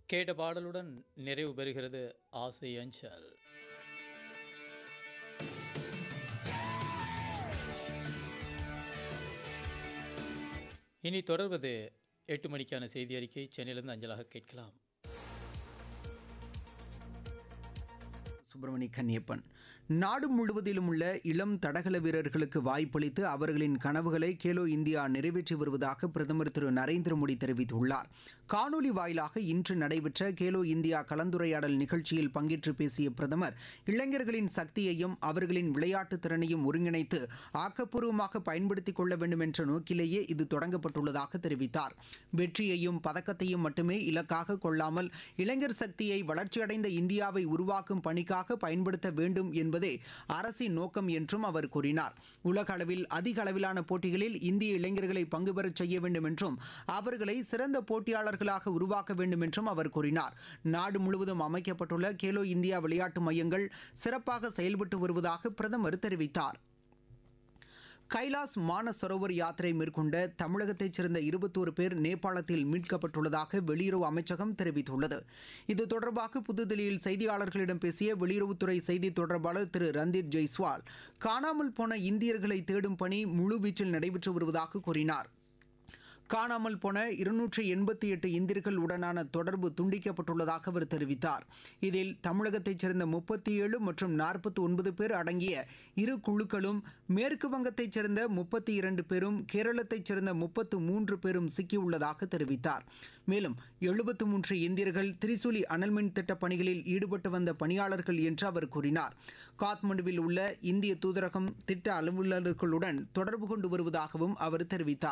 கேட்ட பாடலுடன் நிறைவு பெறுகிறது ஆசை அஞ்சல் இனி தொடர்வது எட்டு மணிக்கான செய்தி அறிக்கை சென்னையிலிருந்து அஞ்சலாக கேட்கலாம் சுப்பிரமணி கன்னியப்பன் நாடு முழுவதிலும் உள்ள இளம் தடகள வீரர்களுக்கு வாய்ப்பளித்து அவர்களின் கனவுகளை கேலோ இந்தியா நிறைவேற்றி வருவதாக பிரதமர் திரு நரேந்திர மோடி தெரிவித்துள்ளார் காணொலி வாயிலாக இன்று நடைபெற்ற கேலோ இந்தியா கலந்துரையாடல் நிகழ்ச்சியில் பங்கேற்று பேசிய பிரதமர் இளைஞர்களின் சக்தியையும் அவர்களின் விளையாட்டு திறனையும் ஒருங்கிணைத்து ஆக்கப்பூர்வமாக பயன்படுத்திக் கொள்ள வேண்டும் என்ற நோக்கிலேயே இது தொடங்கப்பட்டுள்ளதாக தெரிவித்தார் வெற்றியையும் பதக்கத்தையும் மட்டுமே இலக்காக கொள்ளாமல் இளைஞர் சக்தியை வளர்ச்சியடைந்த இந்தியாவை உருவாக்கும் பணிக்காக பயன்படுத்த வேண்டும் என்பதே அரசின் நோக்கம் என்றும் அவர் கூறினார் உலக அளவில் அதிக அளவிலான போட்டிகளில் இந்திய இளைஞர்களை பங்கு பெறச் செய்ய வேண்டும் என்றும் அவர்களை சிறந்த போட்டியாளர்களாக உருவாக்க வேண்டும் என்றும் அவர் கூறினார் நாடு முழுவதும் அமைக்கப்பட்டுள்ள கேலோ இந்தியா விளையாட்டு மையங்கள் சிறப்பாக செயல்பட்டு வருவதாக பிரதமர் தெரிவித்தார் கைலாஸ் மானசரோவர் யாத்திரை மேற்கொண்ட தமிழகத்தைச் சேர்ந்த இருபத்தோரு பேர் நேபாளத்தில் மீட்கப்பட்டுள்ளதாக வெளியுறவு அமைச்சகம் தெரிவித்துள்ளது இது தொடர்பாக புதுதில்லியில் செய்தியாளர்களிடம் பேசிய வெளியுறவுத்துறை செய்தி தொடர்பாளர் திரு ரந்தீர் ஜெய்ஸ்வால் காணாமல் போன இந்தியர்களை தேடும் பணி முழுவீச்சில் நடைபெற்று வருவதாக கூறினார் காணாமல் போன இருநூற்றி எண்பத்தி எட்டு இந்தியர்கள் உடனான தொடர்பு துண்டிக்கப்பட்டுள்ளதாக அவர் தெரிவித்தார் இதில் தமிழகத்தைச் சேர்ந்த முப்பத்தி ஏழு மற்றும் நாற்பத்தி ஒன்பது பேர் அடங்கிய இரு குழுக்களும் மேற்கு வங்கத்தைச் சேர்ந்த முப்பத்தி இரண்டு பேரும் கேரளத்தைச் சேர்ந்த முப்பத்து மூன்று பேரும் சிக்கியுள்ளதாக தெரிவித்தார் மேலும் எழுபத்து மூன்று இந்தியர்கள் திரிசூலி அனல்மின் திட்ட பணிகளில் ஈடுபட்டு வந்த பணியாளர்கள் என்று அவர் கூறினார் காத்மண்டுவில் உள்ள இந்திய தூதரகம் திட்ட அலுவலர்களுடன் தொடர்பு கொண்டு வருவதாகவும் அவர் தெரிவித்தார்